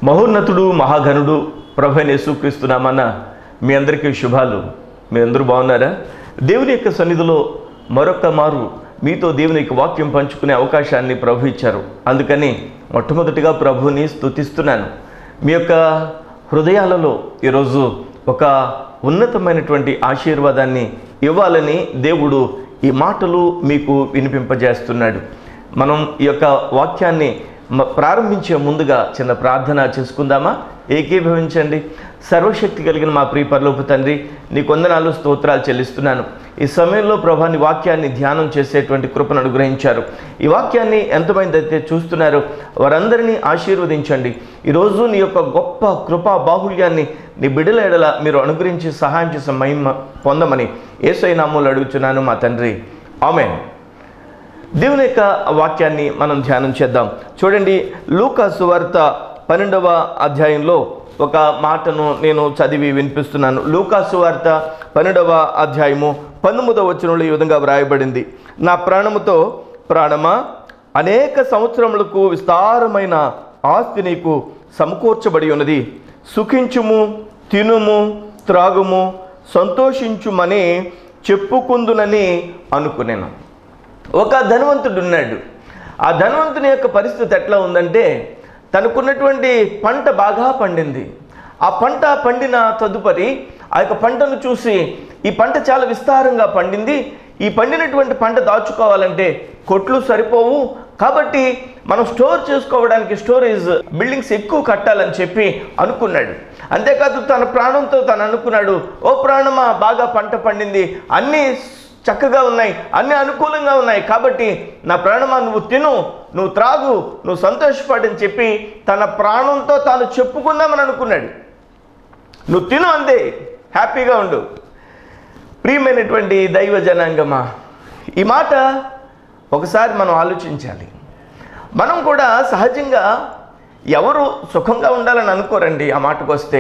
మహోన్నతుడు మహాఘనుడు ప్రభు అయిన యేసుక్రీస్తు నామాన మీ అందరికీ శుభాలు మీ అందరూ బాగున్నారా దేవుని యొక్క సన్నిధిలో మరొక మారు మీతో దేవుని యొక్క వాక్యం పంచుకునే అవకాశాన్ని ప్రభు ఇచ్చారు అందుకని మొట్టమొదటిగా ప్రభుని స్తుతిస్తున్నాను మీ యొక్క హృదయాలలో ఈరోజు ఒక ఉన్నతమైనటువంటి ఆశీర్వాదాన్ని ఇవ్వాలని దేవుడు ఈ మాటలు మీకు వినిపింపజేస్తున్నాడు మనం ఈ యొక్క వాక్యాన్ని మ- ప్రారంభించే ముందుగా చిన్న ప్రార్థన చేసుకుందామా ఏకీభవించండి సర్వశక్తి కలిగిన మా ప్రియ పరలోపు తండ్రి నీ కొందనాలు స్తోత్రాలు చెల్లిస్తున్నాను ఈ సమయంలో ప్రభాని వాక్యాన్ని ధ్యానం చేసేటువంటి కృపను అనుగ్రహించారు ఈ వాక్యాన్ని ఎంతమంది అయితే చూస్తున్నారో వారందరినీ ఆశీర్వదించండి ఈరోజు నీ యొక్క గొప్ప కృపా బాహుళ్యాన్ని నీ బిడ్డల ఎడల మీరు అనుగ్రహించి సహాయం చేసే మహిమ పొందమని ఏసై నామూలు అడుగుతున్నాను మా తండ్రి ఆమెన్ దేవుని యొక్క వాక్యాన్ని మనం ధ్యానం చేద్దాం చూడండి లూకా సువార్త పన్నెండవ అధ్యాయంలో ఒక మాటను నేను చదివి వినిపిస్తున్నాను లూకా సువార్త పన్నెండవ అధ్యాయము పంతొమ్మిదవ వచనంలో ఈ విధంగా వ్రాయబడింది నా ప్రాణముతో ప్రాణమా అనేక సంవత్సరములకు విస్తారమైన ఆస్తి నీకు సమకూర్చబడి ఉన్నది సుఖించుము తినుము త్రాగుము సంతోషించుమని చెప్పుకుందునని అనుకునేను ఒక ధనవంతుడు ఉన్నాడు ఆ ధనవంతుని యొక్క పరిస్థితి ఎట్లా ఉందంటే తనకున్నటువంటి పంట బాగా పండింది ఆ పంట పండిన తదుపరి ఆ యొక్క పంటను చూసి ఈ పంట చాలా విస్తారంగా పండింది ఈ పండినటువంటి పంట దాచుకోవాలంటే కొట్లు సరిపోవు కాబట్టి మనం స్టోర్ చేసుకోవడానికి స్టోరేజ్ బిల్డింగ్స్ ఎక్కువ కట్టాలని చెప్పి అనుకున్నాడు అంతేకాదు తన ప్రాణంతో తను అనుకున్నాడు ఓ ప్రాణమా బాగా పంట పండింది అన్నీ చక్కగా ఉన్నాయి అన్ని అనుకూలంగా ఉన్నాయి కాబట్టి నా ప్రాణమా నువ్వు తిను నువ్వు త్రాగు నువ్వు సంతోషపడని చెప్పి తన ప్రాణంతో తాను చెప్పుకుందామని అనుకున్నాడు నువ్వు తిను అంతే హ్యాపీగా ఉండు ప్రియమైనటువంటి దైవ జనాంగమా ఈ మాట ఒకసారి మనం ఆలోచించాలి మనం కూడా సహజంగా ఎవరు సుఖంగా ఉండాలని అనుకోరండి ఆ మాటకు వస్తే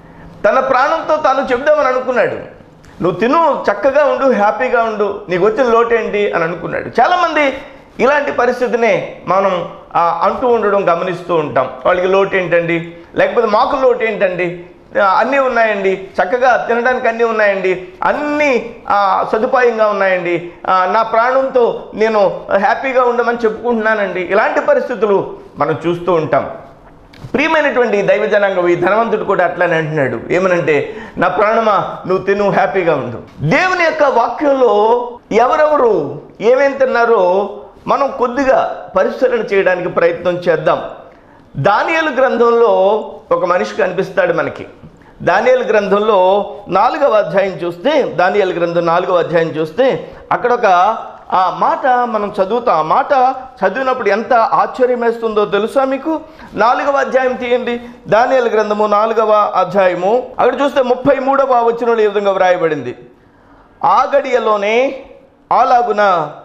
తన ప్రాణంతో తాను చెబుదామని అనుకున్నాడు నువ్వు తిను చక్కగా ఉండు హ్యాపీగా ఉండు నీకు వచ్చిన లోటేంటి అని అనుకున్నాడు చాలామంది ఇలాంటి పరిస్థితినే మనం ఆ, అంటూ ఉండడం గమనిస్తూ ఉంటాం వాళ్ళకి లోటు ఏంటండి లేకపోతే మాకు లోటు ఏంటండి ఆ, అన్నీ ఉన్నాయండి చక్కగా తినడానికి అన్నీ ఉన్నాయండి అన్నీ ఆ, సదుపాయంగా ఉన్నాయండి ఆ, నా ప్రాణంతో నేను హ్యాపీగా ఉండమని చెప్పుకుంటున్నానండి ఇలాంటి పరిస్థితులు మనం చూస్తూ ఉంటాం ప్రియమైనటువంటి దైవ జనాంగం ఈ ధనవంతుడు కూడా అట్లానే అంటున్నాడు ఏమనంటే నా ప్రాణమా నువ్వు తిను హ్యాపీగా ఉండు దేవుని యొక్క వాక్యంలో ఎవరెవరు ఏమేం తిన్నారో మనం కొద్దిగా పరిశీలన చేయడానికి ప్రయత్నం చేద్దాం దానియేలు గ్రంథంలో ఒక మనిషి కనిపిస్తాడు మనకి దానియేలు గ్రంథంలో నాలుగవ అధ్యాయం చూస్తే దానియేలు గ్రంథం నాలుగవ అధ్యాయం చూస్తే అక్కడ ఒక ఆ మాట మనం చదువుతాం ఆ మాట చదివినప్పుడు ఎంత ఆశ్చర్యం వేస్తుందో తెలుసా మీకు నాలుగవ అధ్యాయం తీయండి దానియేలు గ్రంథము నాలుగవ అధ్యాయము అక్కడ చూస్తే ముప్పై మూడవ వచనంలో ఈ విధంగా వ్రాయబడింది ఆ గడియలోనే అలాగున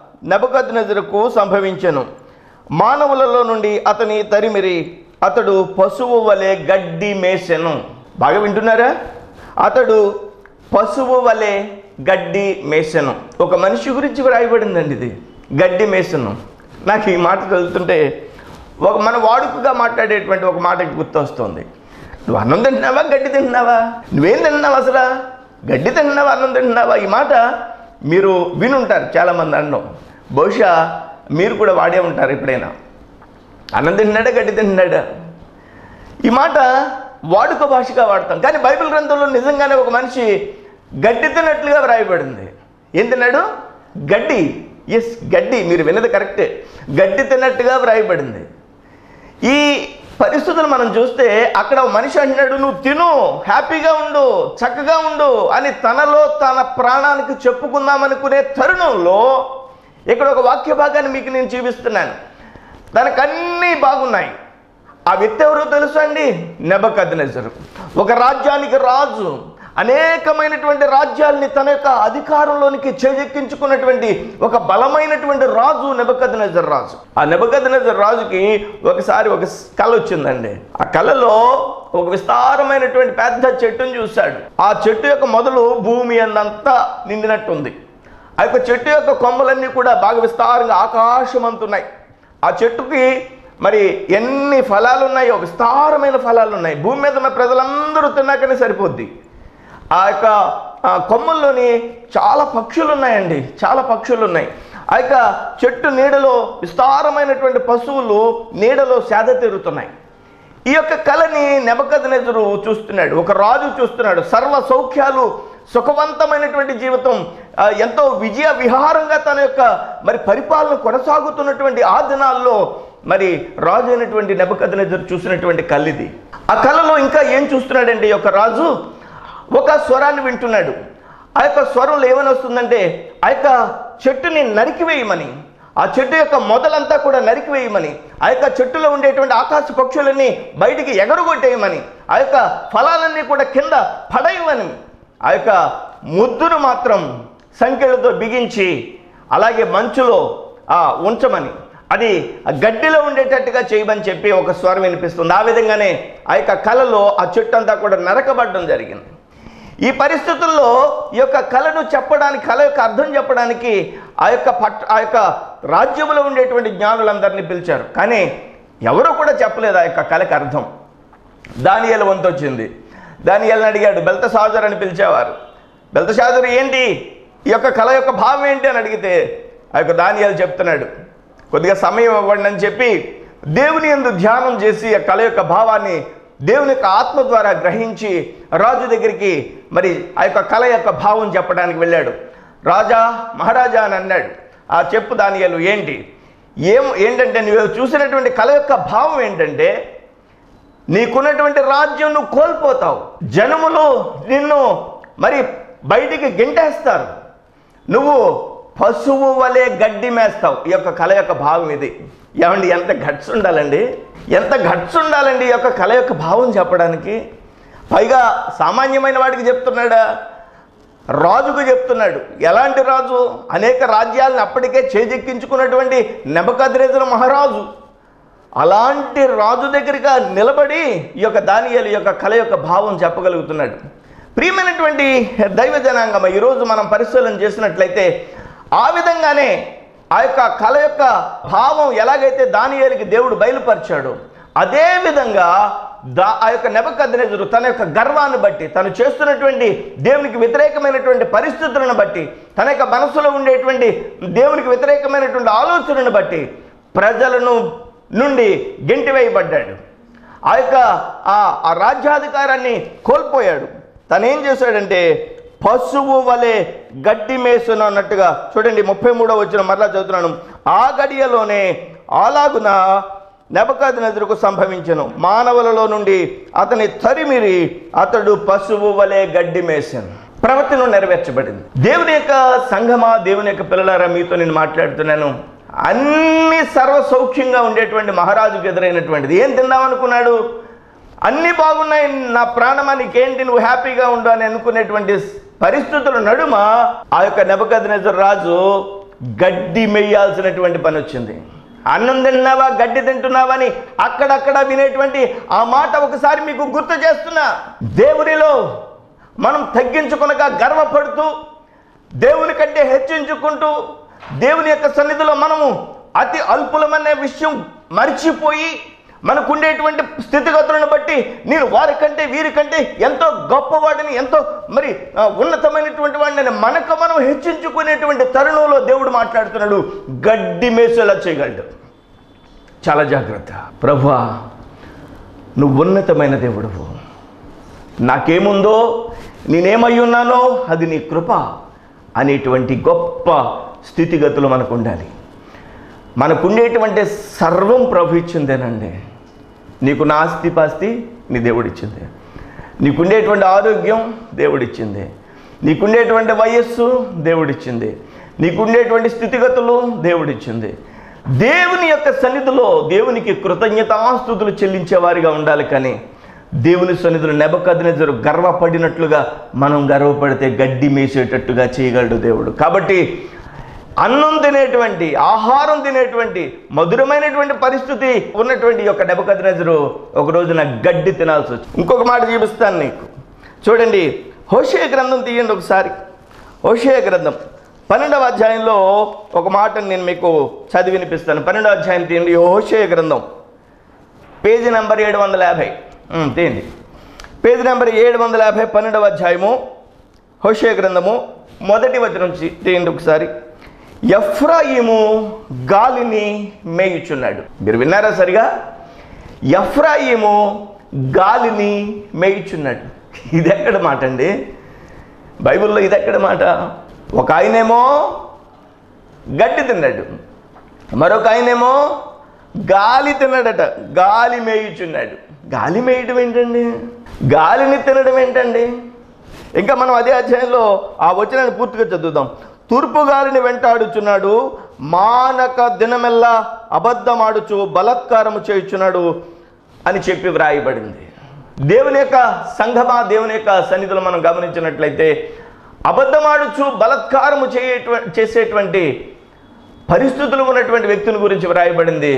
నెబద్ సంభవించెను మానవులలో నుండి అతని తరిమిరి అతడు పశువు వలె గడ్డి మేసెను బాగా వింటున్నారా అతడు పశువు వలె గడ్డి మేసెను ఒక మనిషి గురించి రాయబడిందండి ఇది గడ్డి మేసెను నాకు ఈ మాట చదువుతుంటే ఒక మన వాడుకగా మాట్లాడేటువంటి ఒక మాట గుర్తొస్తుంది నువ్వు అన్నం తింటున్నావా గడ్డి తింటున్నావా నువ్వేం తింటున్నావు అసలు గడ్డి తింటున్నావా అన్నం తింటున్నావా ఈ మాట మీరు వినుంటారు చాలామంది అనడం బహుశా మీరు కూడా వాడే ఉంటారు ఎప్పుడైనా అన్నం తింటున్నాడా గడ్డి తింటున్నాడా ఈ మాట వాడుక భాషగా వాడతాం కానీ బైబిల్ గ్రంథంలో నిజంగానే ఒక మనిషి గడ్డి తిన్నట్లుగా వ్రాయబడింది ఏం తిన్నాడు గడ్డి ఎస్ గడ్డి మీరు విన్నది కరెక్టే గడ్డి తిన్నట్టుగా వ్రాయబడింది ఈ పరిస్థితులు మనం చూస్తే అక్కడ ఒక మనిషి అంటున్నాడు నువ్వు తిను హ్యాపీగా ఉండు చక్కగా ఉండు అని తనలో తన ప్రాణానికి చెప్పుకుందామనుకునే తరుణంలో ఇక్కడ ఒక వాక్య భాగాన్ని మీకు నేను చూపిస్తున్నాను తనకన్నీ బాగున్నాయి ఆ వ్యక్తి ఎవరో తెలుసా అండి నెబకద్నెజరు ఒక రాజ్యానికి రాజు అనేకమైనటువంటి రాజ్యాల్ని తన యొక్క అధికారంలోనికి చేజెక్కించుకున్నటువంటి ఒక బలమైనటువంటి రాజు నెబకద్నెజర్ రాజు ఆ నెబకద్నెజర్ రాజుకి ఒకసారి ఒక కళ వచ్చిందండి ఆ కళలో ఒక విస్తారమైనటువంటి పెద్ద చెట్టును చూశాడు ఆ చెట్టు యొక్క మొదలు భూమి అందంతా నిండినట్టుంది ఆ యొక్క చెట్టు యొక్క కొమ్మలన్నీ కూడా బాగా విస్తారంగా ఆకాశమంతున్నాయి ఆ చెట్టుకి మరి ఎన్ని ఫలాలు ఉన్నాయో విస్తారమైన ఫలాలు ఉన్నాయి భూమి మీద ఉన్న ప్రజలందరూ తిన్నాకనే సరిపోద్ది ఆ యొక్క ఆ, కొమ్మల్లోని చాలా పక్షులు ఉన్నాయండి చాలా పక్షులు ఉన్నాయి ఆ యొక్క చెట్టు నీడలో విస్తారమైనటువంటి పశువులు నీడలో సేద తీరుతున్నాయి ఈ యొక్క కళని నెబకదనెజరు చూస్తున్నాడు ఒక రాజు చూస్తున్నాడు సర్వ సౌఖ్యాలు సుఖవంతమైనటువంటి జీవితం ఆ, ఎంతో విజయ విహారంగా తన యొక్క మరి పరిపాలన కొనసాగుతున్నటువంటి ఆ దినాల్లో మరి రాజు అయినటువంటి నెబకదనెజరు చూసినటువంటి కళ్ళిది ఆ కళలో ఇంకా ఏం చూస్తున్నాడండి ఈ యొక్క రాజు ఒక స్వరాన్ని వింటున్నాడు ఆ యొక్క స్వరంలో ఏమని వస్తుందంటే ఆ యొక్క చెట్టుని నరికివేయమని ఆ చెట్టు యొక్క మొదలంతా కూడా నరికివేయమని ఆ యొక్క చెట్టులో ఉండేటువంటి ఆకాశ పక్షులన్నీ బయటికి ఎగరగొట్టేయమని ఆ యొక్క ఫలాలన్నీ కూడా కింద పడేయమని ఆ యొక్క ముద్దును మాత్రం సంఖ్యలతో బిగించి అలాగే మంచులో ఆ, ఉంచమని అది ఆ గడ్డిలో ఉండేటట్టుగా చేయమని చెప్పి ఒక స్వరం వినిపిస్తుంది ఆ విధంగానే ఆ యొక్క కళలో ఆ చెట్టు అంతా కూడా నరకబడడం జరిగింది ఈ పరిస్థితుల్లో ఈ యొక్క కళను చెప్పడానికి కళ యొక్క అర్థం చెప్పడానికి ఆ యొక్క పట్ ఆ యొక్క రాజ్యంలో ఉండేటువంటి జ్ఞానులందరినీ పిలిచారు కానీ ఎవరు కూడా చెప్పలేదు ఆ యొక్క కళకి అర్థం దానియల వంతు వచ్చింది దానియల్ని అడిగాడు బెల్తసాజర్ అని పిలిచేవారు బెల్తసాజర్ ఏంటి ఈ యొక్క కళ యొక్క భావం ఏంటి అని అడిగితే ఆ యొక్క దానియాలు చెప్తున్నాడు కొద్దిగా సమయం ఇవ్వండి అని చెప్పి దేవుని ఎందు ధ్యానం చేసి ఆ కళ యొక్క భావాన్ని దేవుని యొక్క ఆత్మ ద్వారా గ్రహించి రాజు దగ్గరికి మరి ఆ యొక్క కళ యొక్క భావం చెప్పడానికి వెళ్ళాడు రాజా మహారాజా అని అన్నాడు ఆ చెప్పు దానియలు ఏంటి ఏం ఏంటంటే నువ్వు చూసినటువంటి కళ యొక్క భావం ఏంటంటే నీకున్నటువంటి రాజ్యం నువ్వు కోల్పోతావు జనములు నిన్ను మరి బయటికి గెంటేస్తారు నువ్వు పశువు వలె గడ్డి మేస్తావు ఈ యొక్క కళ యొక్క భావం ఇది ఏమండి ఎంత గట్స్ ఉండాలండి ఎంత గట్స్ ఉండాలండి ఈ యొక్క కళ యొక్క భావం చెప్పడానికి పైగా సామాన్యమైన వాడికి చెప్తున్నాడా రాజుకు చెప్తున్నాడు ఎలాంటి రాజు అనేక రాజ్యాలను అప్పటికే చేజెక్కించుకున్నటువంటి నెబకద్రేజుల మహారాజు అలాంటి రాజు దగ్గరగా నిలబడి ఈ యొక్క దానియాల యొక్క కళ యొక్క భావం చెప్పగలుగుతున్నాడు ప్రియమైనటువంటి దైవ జనాంగమ ఈరోజు మనం పరిశీలన చేసినట్లయితే ఆ విధంగానే ఆ యొక్క కళ యొక్క భావం ఎలాగైతే దానియాలకి దేవుడు బయలుపరిచాడు అదే విధంగా దా ఆ యొక్క నెబకద్నెజరు తన యొక్క గర్వాన్ని బట్టి తను చేస్తున్నటువంటి దేవునికి వ్యతిరేకమైనటువంటి పరిస్థితులను బట్టి తన యొక్క మనసులో ఉండేటువంటి దేవునికి వ్యతిరేకమైనటువంటి ఆలోచనను బట్టి ప్రజలను నుండి గెంటివేయబడ్డాడు ఆ యొక్క ఆ ఆ రాజ్యాధికారాన్ని కోల్పోయాడు తను ఏం చేశాడంటే పశువు వలె గడ్డి మేసును అన్నట్టుగా చూడండి ముప్పై మూడో వచ్చిన మరలా చదువుతున్నాను ఆ గడియలోనే అలాగున నెబకాది నదులకు సంభవించను మానవులలో నుండి అతని తరిమిరి అతడు పశువు వలె గడ్డి మేసాను ప్రవర్తన నెరవేర్చబడింది దేవుని యొక్క సంఘమా దేవుని యొక్క పిల్లలారా మీతో నేను మాట్లాడుతున్నాను అన్ని సర్వ సౌఖ్యంగా ఉండేటువంటి మహారాజుకు ఎదురైనటువంటిది ఏం తిందామనుకున్నాడు అన్నీ బాగున్నాయి నా ప్రాణమా నీకేంటి నువ్వు హ్యాపీగా ఉండు అని అనుకునేటువంటి పరిస్థితుల నడుమ ఆ యొక్క నెబకద్నెజర్ రాజు గడ్డి మెయ్యాల్సినటువంటి పని వచ్చింది అన్నం తింటున్నావా గడ్డి తింటున్నావా అని అక్కడక్కడ వినేటువంటి ఆ మాట ఒకసారి మీకు గుర్తు చేస్తున్నా దేవునిలో మనం తగ్గించుకునగా గర్వపడుతూ దేవుని కంటే హెచ్చించుకుంటూ దేవుని యొక్క సన్నిధిలో మనము అతి అల్పులమనే విషయం మర్చిపోయి మనకుండేటువంటి స్థితిగతులను బట్టి నేను వారికంటే వీరికంటే ఎంతో గొప్పవాడిని ఎంతో మరి ఆ, ఉన్నతమైనటువంటి వాడిని మనకు మనం హెచ్చించుకునేటువంటి తరుణంలో దేవుడు మాట్లాడుతున్నాడు గడ్డి మేసేలా చేయగలడు చాలా జాగ్రత్త ప్రభువా నువ్వు ఉన్నతమైన దేవుడువు నాకేముందో నేనేమై ఉన్నానో అది నీ కృప అనేటువంటి గొప్ప స్థితిగతులు మనకు ఉండాలి మనకుండేటువంటి సర్వం ప్రభు ఇచ్చిందేనండి నీకు నా ఆస్తి పాస్తి నీ దేవుడిచ్చింది నీకుండేటువంటి ఆరోగ్యం దేవుడిచ్చింది నీకుండేటువంటి వయస్సు దేవుడిచ్చింది నీకుండేటువంటి స్థితిగతులు దేవుడిచ్చింది దేవుని యొక్క సన్నిధిలో దేవునికి కృతజ్ఞతాస్తుతులు చెల్లించే వారిగా ఉండాలి కానీ దేవుని సన్నిధిలో నెబకద్నెజరు గర్వపడినట్లుగా మనం గర్వపడితే గడ్డి మేసేటట్టుగా చేయగలడు దేవుడు కాబట్టి అన్నం తినేటువంటి ఆహారం తినేటువంటి మధురమైనటువంటి పరిస్థితి ఉన్నటువంటి ఈ యొక్క నెబకద్నెజరు ఒక రోజున గడ్డి తినాల్సి వచ్చింది ఇంకొక మాట చూపిస్తాను నీకు చూడండి హోషే గ్రంథం తీయండి ఒకసారి హోషే గ్రంథం పన్నెండవ అధ్యాయంలో ఒక మాటను నేను మీకు చదివి వినిపిస్తాను పన్నెండవ అధ్యాయం తీయండి హోషే గ్రంథం పేజీ నెంబర్ ఏడు వందల యాభై ఉమ్, తీయండి పేజీ నెంబర్ ఏడు వందల యాభై పన్నెండవ అధ్యాయము హోషే గ్రంథము మొదటి వచనం నుంచి తీయండి ఒకసారి ఎఫ్రాయిము గాలిని మేయుచున్నాడు మీరు విన్నారా సరిగా ఎఫ్రాయిము గాలిని మేయుచున్నాడు ఇది ఎక్కడ మాట అండి బైబిల్లో ఇది ఎక్కడ మాట ఒక ఆయనేమో గడ్డి తిన్నాడు మరొక ఆయనేమో గాలి తిన్నాడట గాలి మేయుచున్నాడు గాలి మేయటం ఏంటండి గాలిని తినడం ఏంటండి ఇంకా మనం అదే అధ్యాయంలో ఆ వచనాన్ని పూర్తిగా చదువుదాం తూర్పు గాలిని వెంటాడుచున్నాడు మానక దినమెల్లా అబద్ధమాడుచు బలత్కారము చేయుచున్నాడు అని చెప్పి వ్రాయబడింది దేవుని యొక్క సంఘమా దేవుని యొక్క సన్నిధిలో మనం గమనించినట్లయితే అబద్ధమాడుచు బలత్కారము చేయట చేసేటువంటి పరిస్థితులు ఉన్నటువంటి వ్యక్తుల గురించి వ్రాయబడింది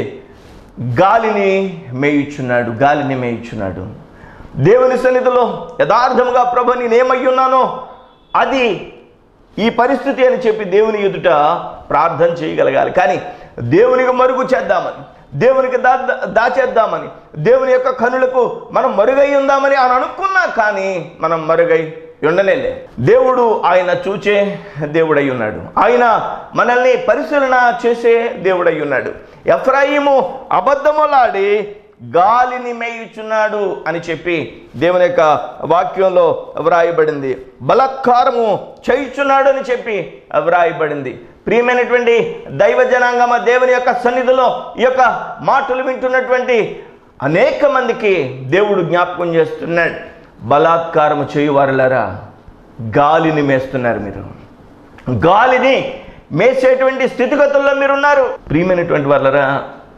గాలిని మేయుచున్నాడు గాలిని మేయుచున్నాడు దేవుని సన్నిధిలో యథార్థముగా ప్రభు నేనేమై ఉన్నానో అది ఈ పరిస్థితి అని చెప్పి దేవుని ఎదుట ప్రార్థన చేయగలగాలి కానీ దేవునికి మరుగు చేద్దామని దేవునికి దా దాచేద్దామని దేవుని యొక్క కనులకు మనం మరుగై ఉందామని అని అనుకున్నా కానీ మనం మరుగై ఉండలేలే దేవుడు ఆయన చూచే దేవుడై ఉన్నాడు ఆయన మనల్ని పరిశీలన చేసే దేవుడై ఉన్నాడు ఎఫ్రాయిము అబద్ధములాడి గాలిని మేయుచున్నాడు అని చెప్పి దేవుని యొక్క వాక్యంలో వ్రాయబడింది బలత్కారము చేయుచున్నాడు అని చెప్పి వ్రాయబడింది ప్రియమైనటువంటి దైవ జనాంగమ దేవుని యొక్క సన్నిధిలో ఈ యొక్క మాటలు వింటున్నటువంటి అనేక మందికి దేవుడు జ్ఞాపకం చేస్తున్నాడు బలాత్కారము చేయువారులారా గాలిని మేస్తున్నారు మీరు గాలిని మేసేటువంటి స్థితిగతుల్లో మీరున్నారు ప్రియమైనటువంటి వాళ్ళరా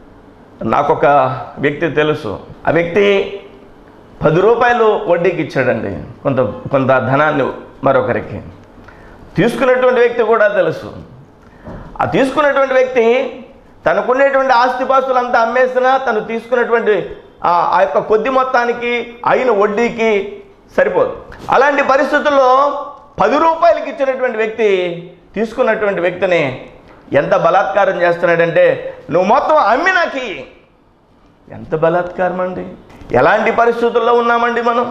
నాకొక వ్యక్తి తెలుసు ఆ వ్యక్తి పది రూపాయలు వడ్డీకి ఇచ్చాడండి కొంత కొంత ధనాన్ని మరొకరికి తీసుకున్నటువంటి వ్యక్తి కూడా తెలుసు ఆ తీసుకున్నటువంటి వ్యక్తి తనకున్నటువంటి ఆస్తిపాస్తులంతా అమ్మేసినా తను తీసుకున్నటువంటి ఆ ఆ యొక్క కొద్ది మొత్తానికి అయిన వడ్డీకి సరిపోదు అలాంటి పరిస్థితుల్లో పది రూపాయలకి ఇచ్చినటువంటి వ్యక్తి తీసుకున్నటువంటి వ్యక్తిని ఎంత బలాత్కారం చేస్తున్నాడంటే నువ్వు మొత్తం అమ్మి నాకు ఇయ్యి. ఎంత బలాత్కారం అండి ఎలాంటి పరిస్థితుల్లో ఉన్నామండి మనం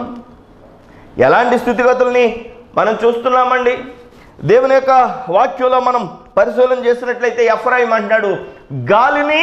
ఎలాంటి స్థితిగతుల్ని మనం చూస్తున్నామండి దేవుని యొక్క వాక్యంలో మనం పరిశీలన చేసినట్లయితే ఎఫ్రాయిం అంటున్నాడు గాలిని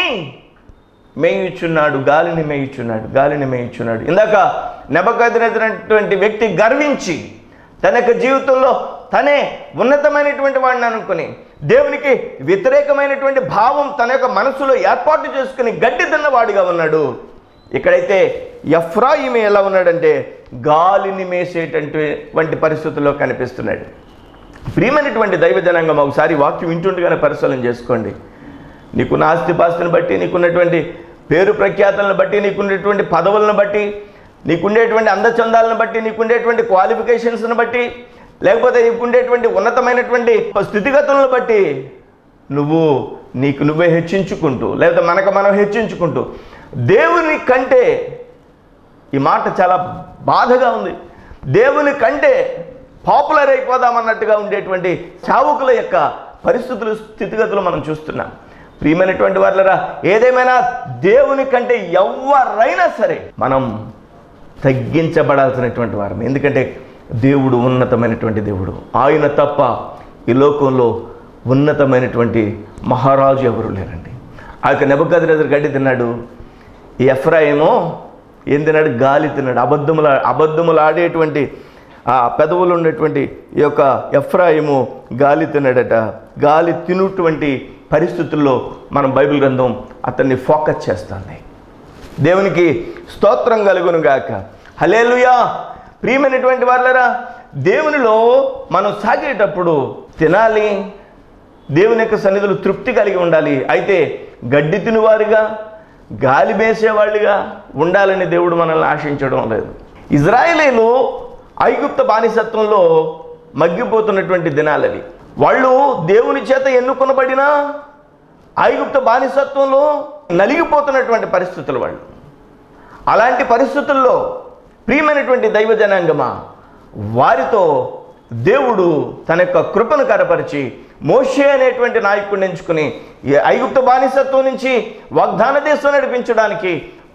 మేయుచున్నాడు గాలిని మేయుచున్నాడు గాలిని మేయుచున్నాడు ఇందాక నెబకదినటువంటి వ్యక్తి గర్వించి తన యొక్క జీవితంలో తనే ఉన్నతమైనటువంటి వాడిని అనుకుని దేవునికి వ్యతిరేకమైనటువంటి భావం తన యొక్క మనసులో ఏర్పాటు చేసుకుని గడ్డి తిన్నవాడిగా ఉన్నాడు ఇక్కడైతే ఎఫ్రాయిమి ఎలా ఉన్నాడంటే గాలిని మేసేటటువంటి పరిస్థితుల్లో కనిపిస్తున్నాడు ప్రియమైనటువంటి దైవ జనాంగం ఒకసారి వాక్యం వింటుండగానే పరిశీలన చేసుకోండి నీకున్న ఆస్తిపాస్తుని బట్టి నీకున్నటువంటి పేరు ప్రఖ్యాతలను బట్టి నీకున్నటువంటి పదవులను బట్టి నీకుండేటువంటి అందచందాలను బట్టి నీకుండేటువంటి క్వాలిఫికేషన్స్ని బట్టి లేకపోతే నీకుండేటువంటి ఉన్నతమైనటువంటి స్థితిగతులను బట్టి నువ్వు నీకు నువ్వే హెచ్చించుకుంటూ లేకపోతే మనకు మనం హెచ్చించుకుంటూ దేవుని కంటే ఈ మాట చాలా బాధగా ఉంది దేవుని కంటే పాపులర్ అయిపోదామన్నట్టుగా ఉండేటువంటి చావుకుల యొక్క పరిస్థితులు స్థితిగతులు మనం చూస్తున్నాం ప్రియమైనటువంటి వాళ్ళరా ఏదేమైనా దేవుని కంటే ఎవరైనా సరే మనం తగ్గించబడాల్సినటువంటి వారం ఎందుకంటే దేవుడు ఉన్నతమైనటువంటి దేవుడు ఆయన తప్ప ఈ లోకంలో ఉన్నతమైనటువంటి మహారాజు ఎవరు లేరండి ఆ యొక్క నెబద్రెజర్ గడ్డి తిన్నాడు ఈ ఎఫ్రాయిమో ఏం తిన్నాడు గాలి తిన్నాడు అబద్ధముల అబద్ధములు ఆడేటువంటి ఆ పెదవులు ఉన్నటువంటి ఈ యొక్క ఎఫ్రాయిము గాలి తిన్నాడట గాలి తినుటువంటి పరిస్థితుల్లో మనం బైబిల్ గ్రంథం అతన్ని ఫోకస్ చేస్తుంది దేవునికి స్తోత్రం కలుగును గాక హలేలుయా ప్రియమైనటువంటి వాళ్ళరా దేవునిలో మనం సాగేటప్పుడు తినాలి దేవుని యొక్క సన్నిధులు తృప్తి కలిగి ఉండాలి అయితే గడ్డి తినువారుగా గాలి వేసేవాళ్ళుగా ఉండాలని దేవుడు మనల్ని ఆశించడం లేదు ఇజ్రాయేలీలు ఐగుప్త బానిసత్వంలో మగ్గిపోతున్నటువంటి దినాలవి వాళ్ళు దేవుని చేత ఎన్నుకొనబడినా ఐగుప్త బానిసత్వంలో నలిగిపోతున్నటువంటి పరిస్థితులు వాళ్ళు అలాంటి పరిస్థితుల్లో ప్రియమైనటువంటి దైవ జనాంగమా వారితో దేవుడు తన యొక్క కృపను కనపరిచి మోషే అనేటువంటి నాయకుడిని ఎంచుకుని ఈ ఐగుప్త బానిసత్వం నుంచి వాగ్దాన దేశం నడిపించడానికి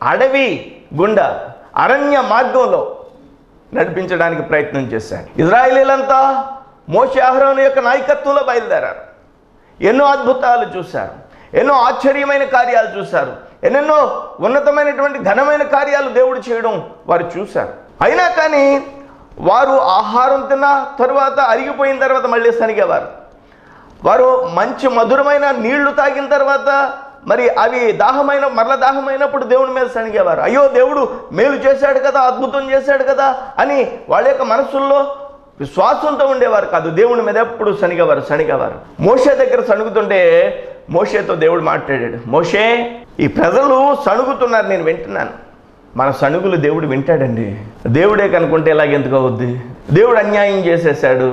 అడవి గుండా అరణ్య మార్గంలో నడిపించడానికి ప్రయత్నం చేశాడు ఇజ్రాయిలీలంతా మోషే అహరోను యొక్క నాయకత్వంలో బయలుదేరారు ఎన్నో అద్భుతాలు చూశారు ఎన్నో ఆశ్చర్యమైన కార్యాలు చూశారు ఎన్నెన్నో ఉన్నతమైనటువంటి ఘనమైన కార్యాలు దేవుడు చేయడం వారు చూశారు అయినా కానీ వారు ఆహారం తిన్న తరువాత అరిగిపోయిన తర్వాత మళ్ళీ సనిగేవారు వారు మంచి మధురమైన నీళ్లు తాగిన తర్వాత మరి అవి దాహమైన మరల దాహమైనప్పుడు దేవుని మీద సణిగేవారు అయ్యో దేవుడు మేలు చేశాడు కదా అద్భుతం చేశాడు కదా అని వాళ్ళ యొక్క మనసుల్లో విశ్వాసంతో ఉండేవారు కాదు దేవుని మీద ఎప్పుడు సణిగేవారు సణిగేవారు మోషే దగ్గర సణుగుతుంటే మోషేతో దేవుడు మాట్లాడాడు మోషే ఈ ప్రజలు సణుగుతున్నారు నేను వింటున్నాను మన సణుగులు దేవుడు వింటాడండి దేవుడే కనుకుంటే ఎలాగెందుకు అవుద్ది దేవుడు అన్యాయం చేసేసాడు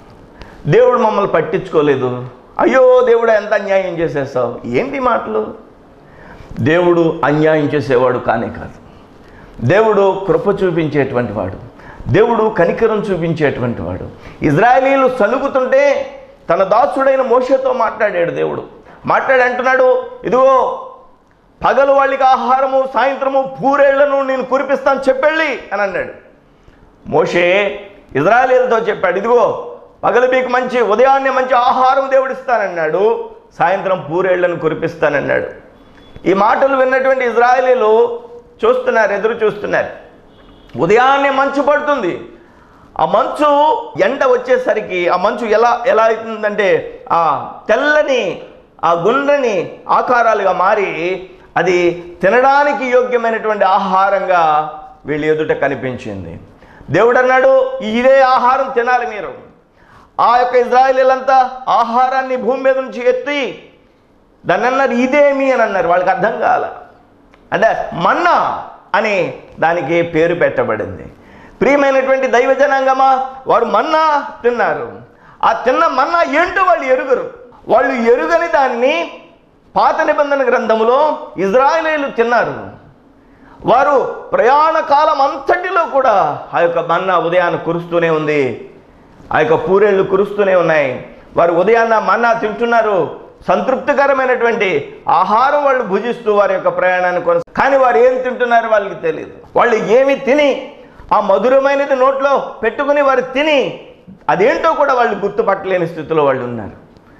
దేవుడు మమ్మల్ని పట్టించుకోలేదు అయ్యో దేవుడు ఎంత అన్యాయం చేసేసావు ఏంటి మాటలు దేవుడు అన్యాయం చేసేవాడు కానే కాదు దేవుడు కృప చూపించేటువంటి వాడు దేవుడు కనికరం చూపించేటువంటి వాడు ఇజ్రాయేలీలు సలుగుతుంటే తన దాసుడైన మోషతో మాట్లాడాడు దేవుడు మాట్లాడి అంటున్నాడు ఇదిగో పగలు వాళ్ళకి ఆహారము సాయంత్రము పూరేళ్లను నేను కురిపిస్తాను చెప్పెళ్ళి అని అన్నాడు మోషే ఇజ్రాయేలీలతో చెప్పాడు ఇదిగో పగలు మీకు మంచి ఉదయాన్నే మంచి ఆహారం దేవుడిస్తానన్నాడు సాయంత్రం పూరేళ్లను కురిపిస్తానన్నాడు ఈ మాటలు విన్నటువంటి ఇజ్రాయేలీలు చూస్తున్నారు ఎదురు చూస్తున్నారు ఉదయాన్నే మంచు పడుతుంది ఆ మంచు ఎండ వచ్చేసరికి ఆ మంచు ఎలా ఎలా అవుతుందంటే ఆ తెల్లని ఆ గుండ్రని ఆకారాలుగా మారి అది తినడానికి యోగ్యమైనటువంటి ఆహారంగా వీళ్ళ ఎదుట కనిపించింది దేవుడు అన్నాడు ఇదే ఆహారం తినాలి మీరు ఆ యొక్క ఇజ్రాయేలీలంతా ఆహారాన్ని భూమి మీద నుంచి ఎత్తి దాన్ని అన్నారు ఇదేమి అని అన్నారు వాళ్ళకి అర్థం కాల అంటే మన్నా అని దానికి పేరు పెట్టబడింది ప్రియమైనటువంటి దైవ జనాంగమా వారు మన్నా తిన్నారు ఆ తిన్న మన్నా ఏంటో వాళ్ళు ఎరుగరు వాళ్ళు ఎరుగని దాన్ని పాత నిబంధన గ్రంథములో ఇజ్రాయేలీలు తిన్నారు వారు ప్రయాణ కాలం అంతటిలో కూడా ఆ యొక్క మన్నా ఉదయాన్ని కురుస్తూనే ఉంది ఆ యొక్క పూరేళ్ళు కురుస్తూనే ఉన్నాయి వారు ఉదయాన్న మన్నా తింటున్నారు సంతృప్తికరమైనటువంటి ఆహారం వాళ్ళు భుజిస్తూ వారి యొక్క ప్రయాణాన్ని కొనస కానీ వారు ఏం తింటున్నారో వాళ్ళకి తెలియదు వాళ్ళు ఏమి తిని ఆ మధురమైనది నోట్లో పెట్టుకుని వారు తిని అదేంటో కూడా వాళ్ళు గుర్తుపట్టలేని స్థితిలో వాళ్ళు ఉన్నారు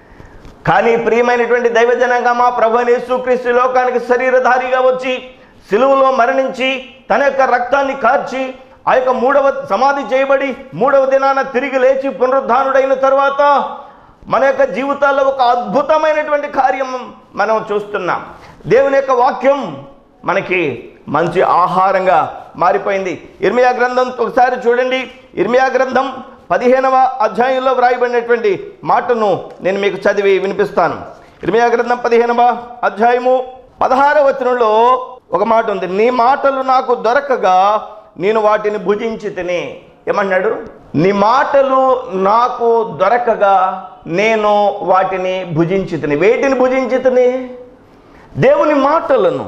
కానీ ప్రియమైనటువంటి దైవజనంగా మా ప్రభు యేసుక్రీస్తు లోకానికి శరీరధారిగా వచ్చి సిలువలో మరణించి తన యొక్క రక్తాన్ని కార్చి ఆ యొక్క మూడవ సమాధి చేయబడి మూడవ దినాన తిరిగి లేచి పునరుద్ధానుడైన తర్వాత మన యొక్క జీవితాల్లో ఒక అద్భుతమైనటువంటి కార్యం మనం చూస్తున్నాం దేవుని యొక్క వాక్యం మనకి మంచి ఆహారంగా మారిపోయింది ఇర్మియా గ్రంథం ఒకసారి చూడండి ఇర్మియా గ్రంథం పదిహేనవ అధ్యాయంలో వ్రాయబడినటువంటి మాటను నేను మీకు చదివి వినిపిస్తాను ఇర్మియా గ్రంథం పదిహేనవ అధ్యాయము పదహారవ వచనంలో ఒక మాట ఉంది నీ మాటలు నాకు దొరకగా నేను వాటిని భుజించి తిని ఏమన్నాడు నీ మాటలు నాకు దొరకగా నేను వాటిని భుజించి తిని వేటిని భుజించి తిని దేవుని మాటలను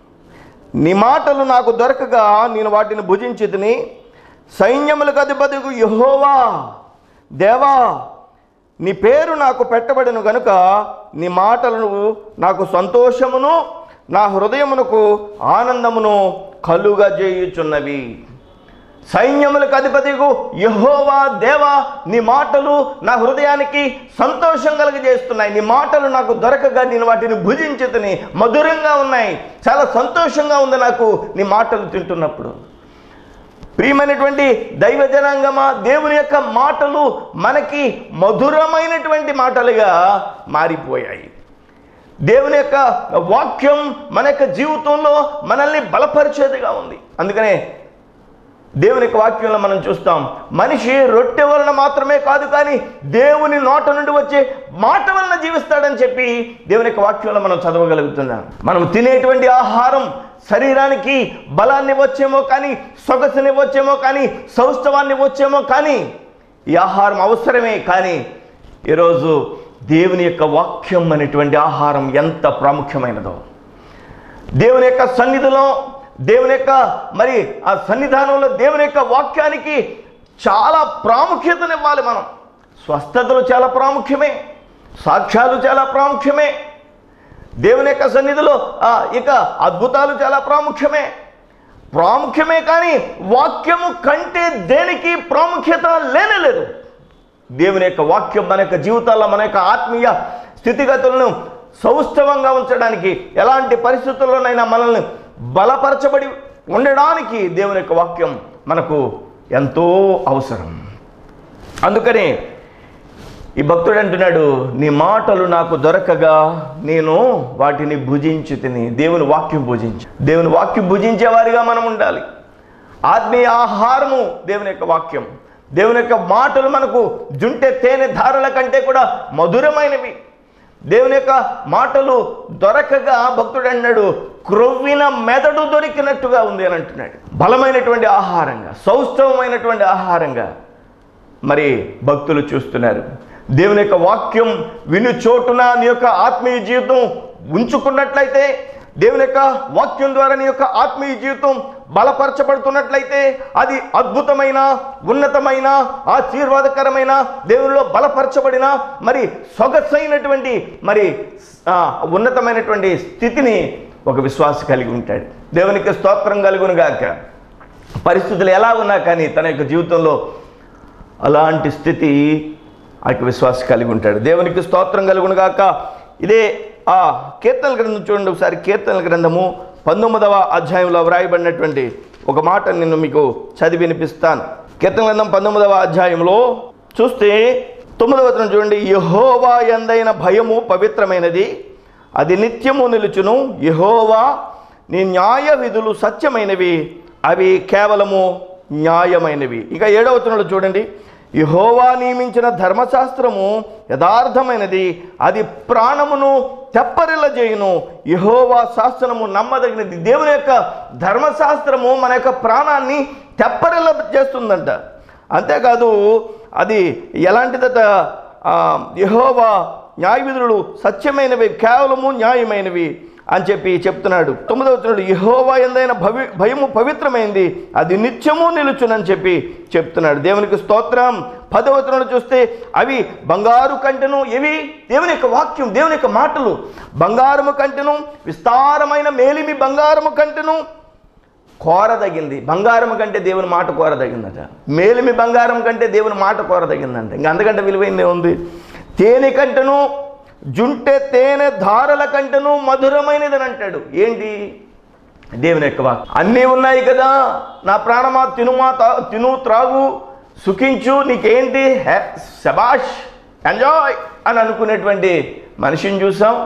నీ మాటలు నాకు దొరకగా నేను వాటిని భుజించి తిని సైన్యములకు అధిపతికు యహోవా దేవా నీ పేరు నాకు పెట్టబడిన గనుక నీ మాటలను నాకు సంతోషమును నా హృదయమునకు ఆనందమును కలుగజేయుచున్నవి సైన్యములకు అధిపతికు యహోవా దేవా నీ మాటలు నా హృదయానికి సంతోషం కలుగజేస్తున్నాయి నీ మాటలు నాకు దొరకగా నేను వాటిని భుజించుతుని మధురంగా ఉన్నాయి చాలా సంతోషంగా ఉంది నాకు నీ మాటలు తింటున్నప్పుడు ప్రియమైనటువంటి దైవ జనాంగమా దేవుని యొక్క మాటలు మనకి మధురమైనటువంటి మాటలుగా మారిపోయాయి దేవుని యొక్క వాక్యం మన యొక్క జీవితంలో మనల్ని బలపరిచేదిగా ఉంది అందుకనే దేవుని యొక్క వాక్యంలో మనం చూస్తాం మనిషి రొట్టె వలన మాత్రమే కాదు కానీ దేవుని నోట నుండి వచ్చే మాట వలన జీవిస్తాడని చెప్పి దేవుని యొక్క వాక్యంలో మనం చదవగలుగుతున్నాం మనం తినేటువంటి ఆహారం శరీరానికి బలాన్ని వచ్చేమో కానీ సొగసుని వచ్చేమో కానీ సౌష్ఠవాన్ని వచ్చేమో కానీ ఈ ఆహారం అవసరమే కానీ ఈరోజు దేవుని యొక్క వాక్యం అనేటువంటి ఆహారం ఎంత ప్రాముఖ్యమైనదో దేవుని యొక్క సన్నిధిలో దేవుని యొక్క మరి ఆ సన్నిధానంలో దేవుని యొక్క వాక్యానికి చాలా ప్రాముఖ్యతనివ్వాలి మనం స్వస్థతలు చాలా ప్రాముఖ్యమే సాక్ష్యాలు చాలా ప్రాముఖ్యమే దేవుని యొక్క సన్నిధిలో ఆ, ఇక అద్భుతాలు చాలా ప్రాముఖ్యమే ప్రాముఖ్యమే కానీ వాక్యము కంటే దేనికి ప్రాముఖ్యత లేనే లేదు దేవుని యొక్క వాక్యం మన యొక్క జీవితాల్లో మన యొక్క ఆత్మీయ స్థితిగతులను సౌష్ఠవంగా ఉంచడానికి ఎలాంటి పరిస్థితుల్లోనైనా మనల్ని బలపరచబడి ఉండడానికి దేవుని యొక్క వాక్యం మనకు ఎంతో అవసరం అందుకనే ఈ భక్తుడు అంటున్నాడు నీ మాటలు నాకు దొరకగా నేను వాటిని భుజించి తిని దేవుని వాక్యం భుజించి దేవుని వాక్యం భుజించే వారిగా మనం ఉండాలి ఆత్మీయ ఆహారము దేవుని యొక్క వాక్యం దేవుని యొక్క మాటలు మనకు జుంటె తేనె ధారల కంటే కూడా మధురమైనవి దేవుని యొక్క మాటలు దొరకగా భక్తుడు అన్నాడు క్రొవ్విన మెదడు దొరికినట్టుగా ఉంది అని అంటున్నాడు బలమైనటువంటి ఆహారంగా సౌష్ఠవమైనటువంటి ఆహారంగా మరి భక్తులు చూస్తున్నారు దేవుని యొక్క వాక్యం విను చోటున నీ యొక్క ఆత్మీయ జీవితం ఉంచుకున్నట్లయితే దేవుని యొక్క వాక్యం ద్వారా నీ యొక్క ఆత్మీయ జీవితం బలపరచబడుతున్నట్లయితే అది అద్భుతమైన ఉన్నతమైన ఆశీర్వాదకరమైన దేవునిలో బలపరచబడిన మరి సొగసైనటువంటి మరి ఆ, ఉన్నతమైనటువంటి స్థితిని ఒక విశ్వాస కలిగి ఉంటాడు దేవునికి స్తోత్రం కలుగునుగాక పరిస్థితులు ఎలా ఉన్నా కానీ తన యొక్క జీవితంలో అలాంటి స్థితి ఆ యొక్క విశ్వాసం కలిగి ఉంటాడు దేవునికి స్తోత్రం కలుగును గాక ఇదే ఆ కీర్తన గ్రంథం చూడండి ఒకసారి కీర్తన గ్రంథము పంతొమ్మిదవ అధ్యాయంలో వ్రాయబడినటువంటి ఒక మాట నేను మీకు చదివి వినిపిస్తాను కీర్తన గ్రంథం పంతొమ్మిదవ అధ్యాయంలో చూస్తే తొమ్మిదవ వచనం చూడండి యహోవా ఎందైన భయము పవిత్రమైనది అది నిత్యము నిలుచును యహోవా నీ న్యాయ విధులు సత్యమైనవి అవి కేవలము న్యాయమైనవి ఇక ఏడవ వచనంలో చూడండి యహోవా నియమించిన ధర్మశాస్త్రము యథార్థమైనది అది ప్రాణమును తెప్పరిల్ల చేయును యహోవా శాస్త్రము నమ్మదగినది దేవుని యొక్క ధర్మశాస్త్రము మన యొక్క ప్రాణాన్ని తెప్పరిల్ల చేస్తుందంట అంతేకాదు అది ఎలాంటిదట ఆ, యెహోవా న్యాయ విధులు సత్యమైనవి కేవలము న్యాయమైనవి అని చెప్పి చెప్తున్నాడు తొమ్మిదవ వచనంలో యెహోవా ఎందైన భవి భయము పవిత్రమైంది అది నిత్యము నిలుచునని చెప్పి చెప్తున్నాడు దేవునికి స్తోత్రం పదవచనంలో చూస్తే అవి బంగారు కంటెను ఇవి దేవుని యొక్క వాక్యం దేవుని యొక్క మాటలు బంగారము కంటెను విస్తారమైన మేలిమి బంగారము కంటెను కోరదగింది బంగారం కంటే దేవుని మాట కోరదగిందట మేలిమి బంగారం కంటే దేవుని మాట కోరదగిందంట ఇంకా అంతకంటే విలువైందే ఉంది తేనె కంటను జుంటె తేనె ధారల కంటను మధురమైనదని అంటాడు ఏంటి దేవుని యొక్క వాక్ అన్నీ ఉన్నాయి కదా నా ప్రాణమా తినుమా తా తిను త్రాగు సుఖించు నీకేంటి హే శబాష్ ఎంజాయ్ అని అనుకునేటువంటి మనిషిని చూసాం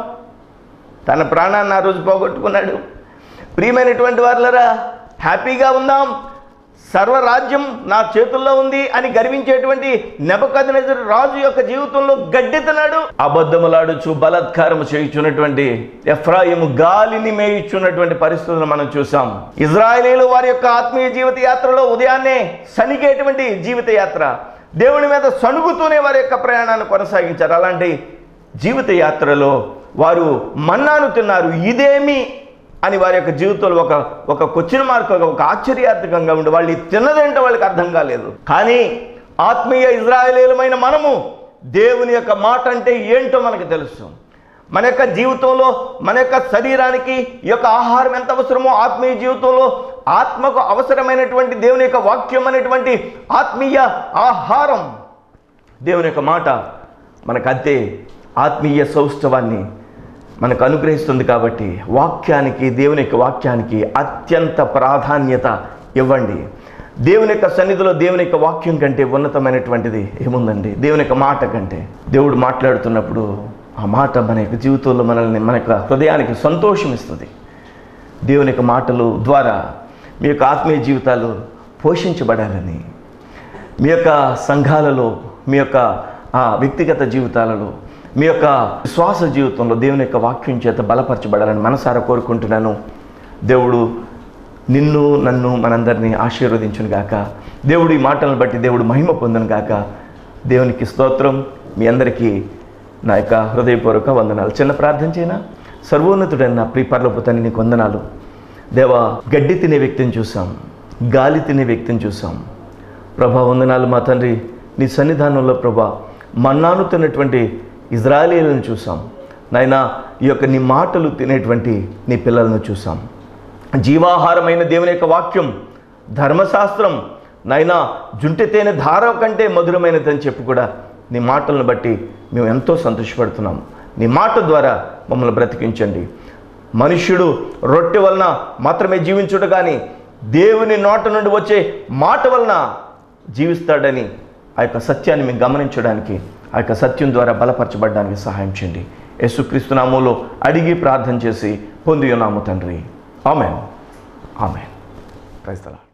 తన ప్రాణాన్ని ఆ రోజు పోగొట్టుకున్నాడు ప్రియమైనటువంటి వారులరా హ్యాపీగా ఉందాం సర్వరాజ్యం నా చేతుల్లో ఉంది అని గర్వించేటువంటి నెబకదనెజరు రాజు యొక్క జీవితంలో గడ్డెత్తనాడు అబద్ధములాడుచు బలాత్కారము చేయుచున్నటువంటి ఎఫ్రాయిము గాలిని మేయుచున్నటువంటి పరిస్థితులను మనం చూసాం ఇజ్రాయేలీలు వారి యొక్క ఆత్మీయ జీవిత యాత్రలో ఉదయాన్నే సనిగేటువంటి జీవిత యాత్ర దేవుని మీద సణుగుతూనే వారి యొక్క ప్రయాణాన్ని కొనసాగించారు అలాంటి జీవిత యాత్రలో వారు మన్నాను తిన్నారు ఇదేమి అని వారి యొక్క జీవితంలో ఒక ఒక క్వశ్చన్ మార్క్ ఒక ఆశ్చర్యార్థకంగా ఉండి వాళ్ళు ఇది తిన్నదేంటో వాళ్ళకి అర్థం కాలేదు కానీ ఆత్మీయ ఇజ్రాయేలీలమైన మనము దేవుని యొక్క మాట అంటే ఏంటో మనకు తెలుసు మన యొక్క జీవితంలో మన యొక్క శరీరానికి ఈ యొక్క ఆహారం ఎంత అవసరమో ఆత్మీయ జీవితంలో ఆత్మకు అవసరమైనటువంటి దేవుని యొక్క వాక్యం అనేటువంటి ఆత్మీయ ఆహారం దేవుని యొక్క మాట మనకు అంతే ఆత్మీయ సౌష్ఠవాన్ని మనకు అనుగ్రహిస్తుంది కాబట్టి వాక్యానికి దేవుని యొక్క వాక్యానికి అత్యంత ప్రాధాన్యత ఇవ్వండి దేవుని యొక్క సన్నిధిలో దేవుని యొక్క వాక్యం కంటే ఉన్నతమైనటువంటిది ఏముందండి దేవుని యొక్క మాట కంటే దేవుడు మాట్లాడుతున్నప్పుడు ఆ మాట మన యొక్క జీవితంలో మనల్ని మన యొక్క హృదయానికి సంతోషం ఇస్తుంది దేవుని యొక్క మాటలు ద్వారా మీ యొక్క ఆత్మీయ జీవితాలు పోషించబడాలని మీ యొక్క సంఘాలలో మీ యొక్క ఆ, వ్యక్తిగత జీవితాలలో మీ యొక్క విశ్వాస జీవితంలో దేవుని యొక్క వాక్యం చేత బలపరచబడాలని మనసారా కోరుకుంటున్నాను దేవుడు నిన్ను నన్ను మనందరినీ ఆశీర్వదించును గాక దేవుడు ఈ మాటలను బట్టి దేవుడు మహిమ పొందును గాక దేవునికి స్తోత్రం మీ అందరికీ నా యొక్క హృదయపూర్వక వందనాలు చిన్న ప్రార్థన చేయనా సర్వోన్నతుడైన నా ప్రియ పర్లపు తండ్రి నీకు వందనాలు దేవా గడ్డి తినే వ్యక్తిని చూసాం గాలి తినే వ్యక్తిని చూసాం ప్రభా వందనాలు మా తండ్రి నీ సన్నిధానంలో ప్రభా మన్నాను తిన్నటువంటి ఇజ్రాయేలీలను చూసాం నాయనా ఈ యొక్క నీ మాటలు తినేటువంటి నీ పిల్లలను చూసాం జీవాహారమైన దేవుని యొక్క వాక్యం ధర్మశాస్త్రం నైనా జుంటి తేనె ధార కంటే మధురమైనదని చెప్పి కూడా నీ మాటలను బట్టి మేము ఎంతో సంతోషపడుతున్నాము నీ మాట ద్వారా మమ్మల్ని బ్రతికించండి మనుష్యుడు రొట్టె వలన మాత్రమే జీవించుడు కానీ దేవుని నోట నుండి వచ్చే మాట వలన జీవిస్తాడని ఆ యొక్క సత్యాన్ని మేము గమనించడానికి ఆ యొక్క సత్యం ద్వారా బలపరచబడడానికి సహాయం చేయండి యేసుక్రీస్తు నామంలో అడిగి ప్రార్థన చేసి పొంది ఉన్నాము తండ్రి ఆమెన్ ఆమెన్ క్రైస్తలా